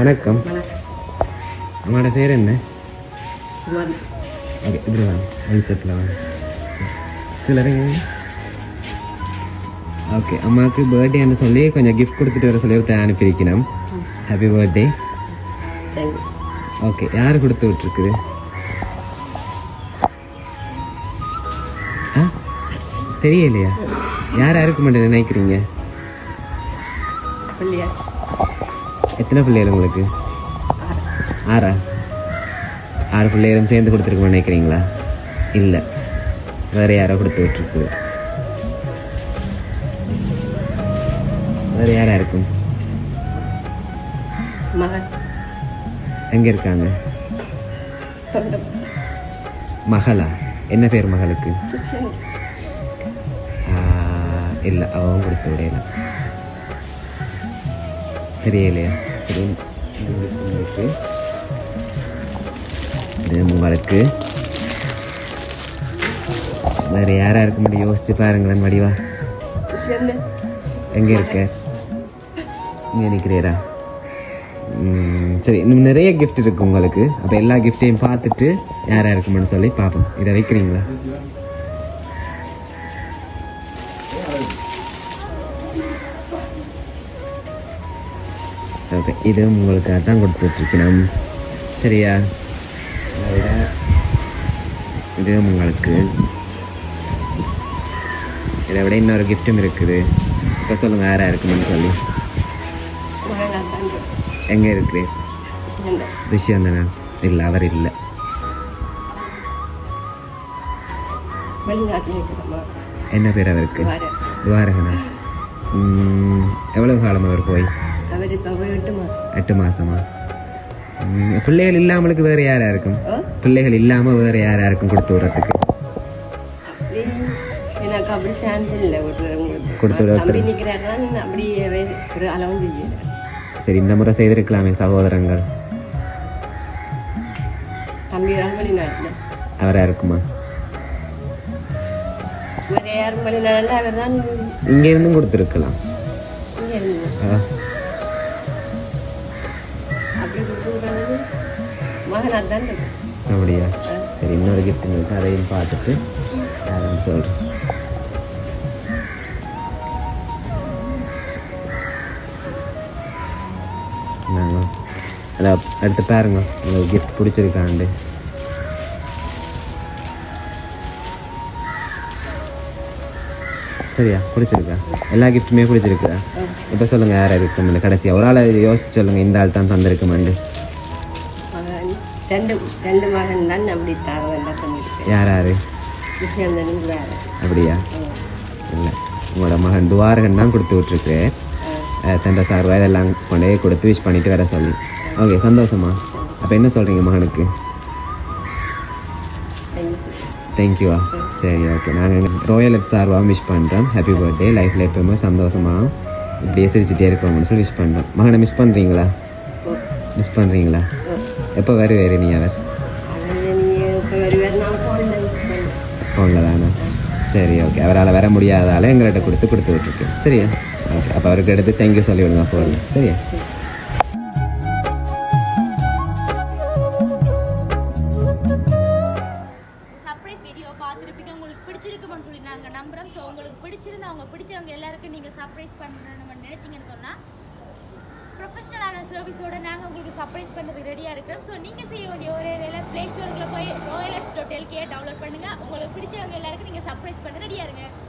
வணக்கம் உங்களோட பேர் என்ன சுமார் ஓகே இப்படி வாங்க வெளிச்சத்தில் வாங்க இதில் இறங்குங்க ஓகே அம்மாவுக்கு பர்த்டேன்னு சொல்லி கொஞ்சம் கிஃப்ட் கொடுத்துட்டு வர சொல்லி ஒருத்தர் அனுப்பியிருக்கணும் ஹாப்பி பர்த்டே தேங்க்யூ ஓகே யார் கொடுத்து விட்டுருக்குது ஆ தெரியலையா யார் யாருக்கு மட்டும் நினைக்கிறீங்க பிள்ளையா எத்தனை பிள்ளைகள் உங்களுக்கு ஆறா ஆறு பிள்ளைகளும் சேர்ந்து கொடுத்துருக்கோம் நினைக்கிறீங்களா இல்லை வேற யாரோ கொடுத்து விட்டுருக்குது வேற யாரா இருக்கும் மகன் எங்க இருக்காங்க சொந்தம் மகளா என்ன பேர் மகளுக்கு ஆ, இல்ல அவன் கொடுத்து விடையில தெரியலையா சரி இது உங்களுக்கு இது உங்களுக்கு வேற யாரா இருக்க முடியும் யோசிச்சு பாருங்களேன் வடிவா எங்க இருக்க இங்க நிக்கிறீரா ம், சரி இன்னும் நிறைய gift இருக்கு உங்களுக்கு அப்ப எல்லா கிஃப்டையும் பார்த்துட்டு யாரா இருக்குமென்னு சொல்லி பார்ப்போம் இதை வைக்கிறீங்களா ஓகே இது உங்களுக்காக தான் கொடுத்துட்ருக்கணும் சரியா இதை விட இது உங்களுக்கு இதை விட இன்னொரு கிஃப்ட்டும் இருக்குது இப்போ சொல்லுங்க யாரா இருக்குமென்னு சொல்லி மகன் தான் எங்க இருக்கு சொந்தம் ரிஷிவந்தனா இல்லை அவர் இல்லை வெளிநாட்டில் இருக்கிறோமா என்ன பேர் அவருக்கு வர துவாரகனா ம், எவ்வளவு காலம் அவர் போய் அவர் இப்போ எட்டு மாதம் எட்டு மாசமா ம், பிள்ளைகள் இல்லாமலுக்கு வேற யாரா இருக்கும் ஓ பிள்ளைகள் இல்லாம வேற யாரா இருக்கும் கொடுத்து விடுறதுக்கு அப்படி எனக்கு அப்படி சான்ஸ் இல்லை கொடுத்து விட தம்பி நிற்கிறாங்க அப்படி வே- ஒரு அளவும் செய்யல சரி இந்த முறை செய்திருக்கலாமே சகோதரங்கள் தம்பி வராங்க வெளிநாட்டில் அவரா இருக்குமா வேறு யாரும் வெளிநாட்டில் அவர் தான் இங்க இருந்தும் கொடுத்துருக்கலாம் இங்கே இருந்து ஆ, அப்படி கொடுத்துருக்காங்க மகன் அதான் இருக்கு அப்படியா சரி இன்னொரு கிஃப்ட் இருக்கு அதையும் பார்த்துட்டு யாருன்னு சொல்றேன் நாங்க அதான் அடுத்து பாருங்க உங்களுக்கு கிஃப்ட் பிடிச்சிருக்காண்டு சரியா பிடிச்சிருக்கா எல்லா கிஃப்ட்டுமே பிடிச்சிருக்கா இப்போ சொல்லுங்க யார் இருக்கும் இந்த கடைசியா ஒரு ஆளை யோசிச்சு சொல்லுங்க இந்த ஆள் தான் தந்திருக்குமாண்டு மகன் ரெண்டு ரெண்டு மகன் தான் அப்படி தரவெல்லாம் பண்ணியிருக்கேன் யார் யாரு விஷயம் வேறு அப்படியா இல்லை உங்களோட மகன் துவாரகன் தான் கொடுத்து விட்ருக்கு தண்டை சார் இதெல்லாம் கொண்டு போய் கொடுத்து விஷ் பண்ணிட்டு வர சொல்லி ஓகே சந்தோஷமா அப்போ என்ன சொல்கிறீங்க மகனுக்கு தேங்க்யூவா சரி ஓகே நாங்கள் ரோயல் எட் சார்பாக விஷ் பண்ணுறோம் ஹாப்பி பர்த்டே லைஃப்பில் எப்பவுமே சந்தோஷமாக இப்படியே சிரிச்சுட்டே இருக்கோம்னு சொல்லி விஷ் பண்ணுறோம் மகனை மிஸ் பண்ணுறீங்களா மிஸ் பண்ணுறீங்களா எப்போ வருவாரு நீ அவர் ஃபோனில் தானே சரி ஓகே அவரால் வர முடியாதால எங்கள்கிட்ட கொடுத்து கொடுத்து விட்டுருக்கு சரியா ஓகே அப்போ அவருக்கு எடுத்து தேங்க்யூ சொல்லி விடுங்க ஃபோனில் சரியா சர்ப்ரைஸ் வீடியோ பார்த்துருப்பீங்க உங்களுக்கு பிடிச்சிருக்குமான்னு சொல்லி நாங்கள் நம்புகிறோம் ஸோ உங்களுக்கு பிடிச்சிருந்தா அவங்க பிடிச்சவங்க எல்லாருக்கும் நீங்கள் சர்ப்ரைஸ் பண்ணணும்னு நினச்சிங்கன்னு சொன்னால் ப்ரொஃபஷனலான சர்வீஸோட நாங்கள் உங்களுக்கு சர்ப்ரைஸ் பண்ணுறதுக்கு ரெடியாக இருக்கிறோம் ஸோ நீங்கள் செய்ய வேண்டிய ஒரே வேலை ப்ளே ஸ்டோருக்குள்ள போய் royal x dot L K download பண்ணுங்கள் உங்களுக்கு பிடிச்சவங்க எல்லாருக்கும் நீங்கள் சர்ப்ரைஸ் பண்ண ரெடியாக இருங்க